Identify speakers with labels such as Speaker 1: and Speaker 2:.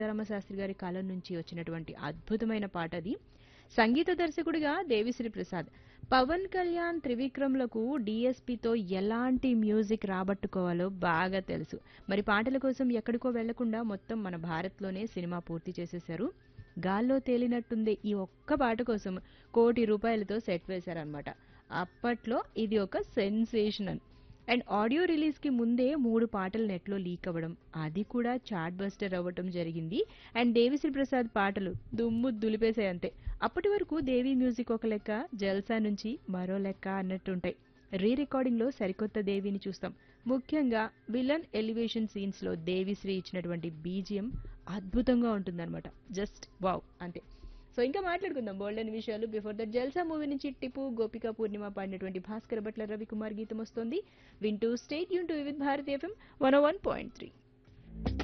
Speaker 1: సీతారామ శాస్త్రి గారి కాలం నుంచి వచ్చినటువంటి అద్భుతమైన పాట అది సంగీత దర్శకుడిగా దేవిశ్రీ ప్రసాద్ పవన్ కళ్యాణ్ త్రివిక్రమ్లకు డిఎస్పితో ఎలాంటి మ్యూజిక్ రాబట్టుకోవాలో బాగా తెలుసు మరి పాటల కోసం ఎక్కడికో వెళ్లకుండా మొత్తం మన భారత్లోనే సినిమా పూర్తి చేసేశారు గాల్లో తేలినట్టుంది ఈ ఒక్క పాట కోసం కోటి రూపాయలతో సెట్ వేశారనమాట అప్పట్లో ఇది ఒక సెన్సేషనల్ అండ్ ఆడియో రిలీజ్ కి ముందే మూడు పాటలు నెట్లో లీక్ అవ్వడం అది కూడా చాట్ బస్టర్ అవ్వటం జరిగింది అండ్ దేవిశ్రీ ప్రసాద్ పాటలు దుమ్ము దులిపేసాయి అంతే అప్పటి వరకు దేవి మ్యూజిక్ ఒక లెక్క జల్సా నుంచి మరో లెక్క అన్నట్టుంటాయి రీ రికార్డింగ్ లో సరికొత్త దేవిని చూస్తాం ముఖ్యంగా విలన్ ఎలివేషన్ సీన్స్ లో దేవిశ్రీ ఇచ్చినటువంటి బీజియం అద్భుతంగా ఉంటుందన్నమాట జస్ట్ వావ్ అంతే సో ఇంకా మాట్లాడుకుందాం బోల్డ్ అని విషయాలు బిఫోర్ దట్ జల్సా మూవీ నుంచి టిపు గోపిక పూర్ణిమ పాడినటువంటి భాస్కర్ భట్ల రవికుమార్ గీతం వస్తుంది వింటూ స్టేట్ యూన్ to with Bharat FM one one point three